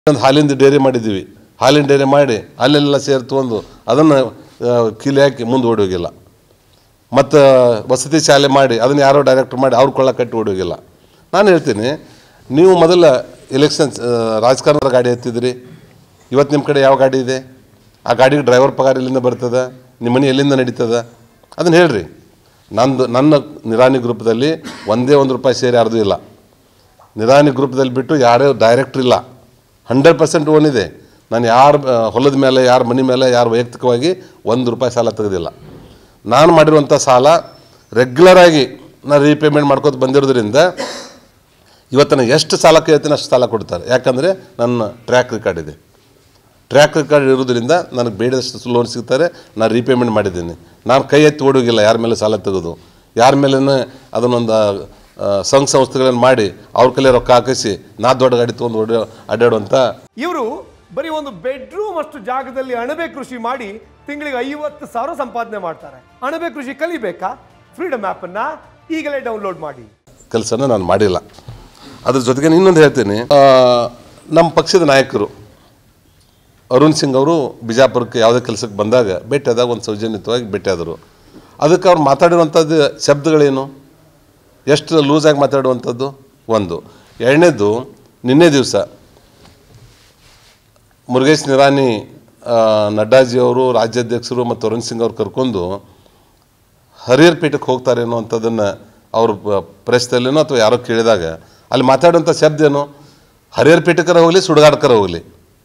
ಒಂದು ಹಾಲಿಂದ ಡೈರಿ ಮಾಡಿದ್ದೀವಿ ಹಾಲಿನ ಡೈರಿ ಮಾಡಿ ಅಲ್ಲೆಲ್ಲ ಸೇರಿ ತೊಗೊಂಡು ಅದನ್ನು ಕೀಲಿ ಹಾಕಿ ಮುಂದೆ ಓಡೋಗಿಲ್ಲ ಮತ್ತು ವಸತಿ ಶಾಲೆ ಮಾಡಿ ಅದನ್ನು ಯಾರೋ ಡೈರೆಕ್ಟ್ ಮಾಡಿ ಅವ್ರ ಕೊಳ್ಳ ಕಟ್ಟಿ ಓಡೋಗಿಲ್ಲ ನಾನು ಹೇಳ್ತೀನಿ ನೀವು ಮೊದಲ ಎಲೆಕ್ಷನ್ ರಾಜಕಾರಣದ ಗಾಡಿ ಎತ್ತಿದ್ರಿ ಇವತ್ತು ನಿಮ್ಮ ಕಡೆ ಯಾವ ಗಾಡಿ ಇದೆ ಆ ಗಾಡಿಗೆ ಡ್ರೈವರ್ ಪಗಾರ ಎಲ್ಲಿಂದ ಬರ್ತದೆ ನಿಮ್ಮ ಮನೆ ಎಲ್ಲಿಂದ ನಡೀತದ ಅದನ್ನು ಹೇಳ್ರಿ ನಂದು ನನ್ನ ನಿರಾಣಿ ಗ್ರೂಪ್ದಲ್ಲಿ ಒಂದೇ ಒಂದು ರೂಪಾಯಿ ಸೇರಿ ಯಾರ್ದು ಇಲ್ಲ ನಿರಾಣಿ ಗ್ರೂಪ್ದಲ್ಲಿ ಬಿಟ್ಟು ಯಾರೇ ಡೈರೆಕ್ಟ್ರ್ ಇಲ್ಲ ಹಂಡ್ರೆಡ್ ಪರ್ಸೆಂಟ್ ಓನ್ ಇದೆ ನಾನು ಯಾರ ಹೊಲದ ಮೇಲೆ ಯಾರ ಮನೆ ಮೇಲೆ ಯಾರು ವೈಯಕ್ತಿಕವಾಗಿ ಒಂದು ರೂಪಾಯಿ ಸಾಲ ತೆಗೆದಿಲ್ಲ ನಾನು ಮಾಡಿರುವಂಥ ಸಾಲ ರೆಗ್ಯುಲರಾಗಿ ನಾನು ರೀಪೇಮೆಂಟ್ ಮಾಡ್ಕೊತ ಬಂದಿರೋದ್ರಿಂದ ಇವತ್ತು ನಾನು ಎಷ್ಟು ಸಾಲ ಕೇಳ್ತೀನಿ ಅಷ್ಟು ಸಾಲ ಕೊಡ್ತಾರೆ ಯಾಕಂದರೆ ನನ್ನ ಟ್ರ್ಯಾಕ್ ರೆಕಾರ್ಡ್ ಇದೆ ಟ್ರ್ಯಾಕ್ ರೆಕಾರ್ಡ್ ಇರೋದ್ರಿಂದ ನನಗೆ ಬೇಡದಷ್ಟು ಲೋನ್ ಸಿಗ್ತಾರೆ ನಾನು ರೀಪೇಮೆಂಟ್ ಮಾಡಿದ್ದೀನಿ ನಾನು ಕೈ ಎತ್ತಿ ಓಡೋಗಿಲ್ಲ ಯಾರ ಮೇಲೆ ಸಾಲ ತೆಗೆದು ಯಾರ ಮೇಲೇ ಅದನ್ನೊಂದು ಆ, ಸಂಘ ಸಂಸ್ಥೆಗಳನ್ನು ಮಾಡಿ ಅವ್ರ ಕೈಲಿ ರೊಕ್ಕ ಹಾಕಿಸಿ ನಾ ದೊಡ್ಡ ಗಾಡಿ ತೊಗೊಂಡು ಓಡೋ ಅಡ್ಡಾಡುವಂಥ ಇವರು ಬರೀ ಒಂದು ಬೆಡ್ರೂಮ್ ಅಷ್ಟು ಜಾಗದಲ್ಲಿ ಅಣಬೆ ಕೃಷಿ ಮಾಡಿ ತಿಂಗಳಿಗೆ ಐವತ್ತು ಸಾವಿರ ಸಂಪಾದನೆ ಮಾಡ್ತಾರೆ ಅಣಬೆ ಕೃಷಿ ಕಲಿಬೇಕಾ ಫ್ರೀಡಮ್ ಆ್ಯಪ್ ಅನ್ನ ಈಗಲೇ ಡೌನ್ಲೋಡ್ ಮಾಡಿ ಕೆಲಸನ ನಾನು ಮಾಡಿಲ್ಲ ಅದ್ರ ಜೊತೆಗೆ ಇನ್ನೊಂದು ಹೇಳ್ತೀನಿ ಆ, ನಮ್ಮ ಪಕ್ಷದ ನಾಯಕರು ಅರುಣ್ ಸಿಂಗ್ ಅವರು ಬಿಜಾಪುರಕ್ಕೆ ಯಾವುದೇ ಕೆಲಸಕ್ಕೆ ಬಂದಾಗ ಭೇಟಿಯಾದಾಗ ಒಂದು ಸೌಜನ್ಯಯುತವಾಗಿ ಭೇಟಿಯಾದರು ಅದಕ್ಕೆ ಅವ್ರು ಮಾತಾಡಿರುವಂಥದ್ದು ಶಬ್ದಗಳೇನು ಎಷ್ಟು ಲೂಸಾಗಿ ಮಾತಾಡುವಂಥದ್ದು ಒಂದು ಎರಡನೇದು ನಿನ್ನೆ ದಿವಸ ಮುರುಗೇಶ್ ನಿರಾನಿ ಆ, ನಡ್ಡಾಜಿ ಅವರು ರಾಜ್ಯಾಧ್ಯಕ್ಷರು ಮತ್ತು ಅರುಣ್ ಸಿಂಗ್ ಅವ್ರು ಕರ್ಕೊಂಡು ಹರಿಹರ್ ಪೀಠಕ್ಕೆ ಹೋಗ್ತಾರೆ ಅನ್ನುವಂಥದ್ದನ್ನು ಅವರು ಪ್ರೆಸ್ದಲ್ಲೇನೋ ಅಥವಾ ಯಾರೋ ಕೇಳಿದಾಗ ಅಲ್ಲಿ ಮಾತಾಡುವಂಥ ಶಬ್ದ ಏನು ಹರಿಹರ್ ಪೀಠಕ್ಕರ ಹೋಗಲಿ ಸುಡುಗಾಡ್ಕರ ಹೋಗಲಿ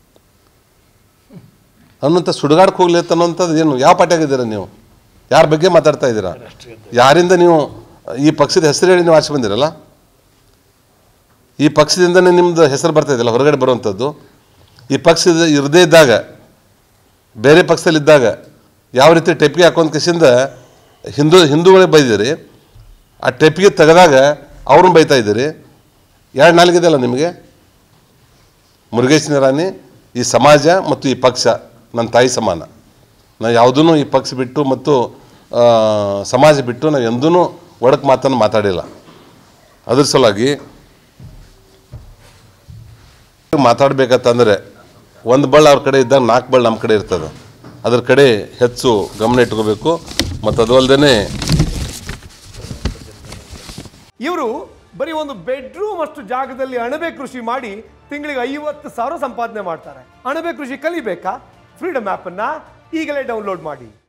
ಅನ್ನೋಂಥ ಸುಡುಗಾಡಕ್ಕೆ ಹೋಗ್ಲಿ ಅಂತ ಅನ್ನೋಂಥದ್ದು ಏನು ಯಾವ ಪಾಠ್ಯಾಗಿದ್ದೀರ ನೀವು ಯಾರ ಬಗ್ಗೆ ಮಾತಾಡ್ತಾ ಇದ್ದೀರಾ ಯಾರಿಂದ ನೀವು ಈ ಪಕ್ಷದ ಹೆಸರು ಹೇಳಿ ನೀವು ಆಚೆ ಬಂದಿರಲ್ಲ ಈ ಪಕ್ಷದಿಂದನೇ ನಿಮ್ಮದು ಹೆಸರು ಬರ್ತಾ ಇದೆಯಲ್ಲ ಹೊರಗಡೆ ಬರುವಂಥದ್ದು ಈ ಪಕ್ಷದ ಇರದೇ ಇದ್ದಾಗ ಬೇರೆ ಪಕ್ಷದಲ್ಲಿದ್ದಾಗ ಯಾವ ರೀತಿ ಟೆಪ್ಪಿಗೆ ಹಾಕೊಂಡ್ ಕಿಸಿಂದ ಹಿಂದೂ ಹಿಂದೂಗಳಿಗೆ ಬೈದಿರಿ ಆ ಟೆಪ್ಪಿಗೆ ತೆಗೆದಾಗ ಅವ್ರನ್ನ ಬೈತಾ ಇದ್ದೀರಿ ಎರಡು ನಾಲ್ಗಿದೆಯಲ್ಲ ನಿಮಗೆ ಮುರುಗೇಶ್ ನಿರಾಣಿ ಈ ಸಮಾಜ ಮತ್ತು ಈ ಪಕ್ಷ ನನ್ನ ತಾಯಿ ಸಮಾನ ನಾವು ಯಾವುದೂ ಈ ಪಕ್ಷ ಬಿಟ್ಟು ಮತ್ತು ಆ, ಸಮಾಜ ಬಿಟ್ಟು ನಾವು ಎಂದೂ ಒಡಕು ಮಾತನ್ನು ಮಾತಾಡಿಲ್ಲ ಅದ್ರ ಸಲುವಾಗಿ ಮಾತಾಡ್ಬೇಕಂತಂದರೆ ಒಂದು ಬಳ್ಳ ಅವ್ರ ಕಡೆ ಇದ್ದಾಗ ನಾಲ್ಕು ಬಳ್ಳ ನಮ್ಮ ಕಡೆ ಇರ್ತದೆ ಅದ್ರ ಕಡೆ ಹೆಚ್ಚು ಗಮನ ಇಟ್ಕೋಬೇಕು ಮತ್ತು ಅದು ಅಲ್ಲದೆ ಇವರು ಬರೀ ಒಂದು ಬೆಡ್ರೂಮ್ ಅಷ್ಟು ಜಾಗದಲ್ಲಿ ಅಣಬೆ ಕೃಷಿ ಮಾಡಿ ತಿಂಗಳಿಗೆ ಐವತ್ತು ಸಾವಿರ ಸಂಪಾದನೆ ಮಾಡ್ತಾರೆ ಅಣಬೆ ಕೃಷಿ ಕಲಿಬೇಕಾ ಫ್ರೀಡಮ್ ಆ್ಯಪ್ ಅನ್ನ ಈಗಲೇ ಡೌನ್ಲೋಡ್ ಮಾಡಿ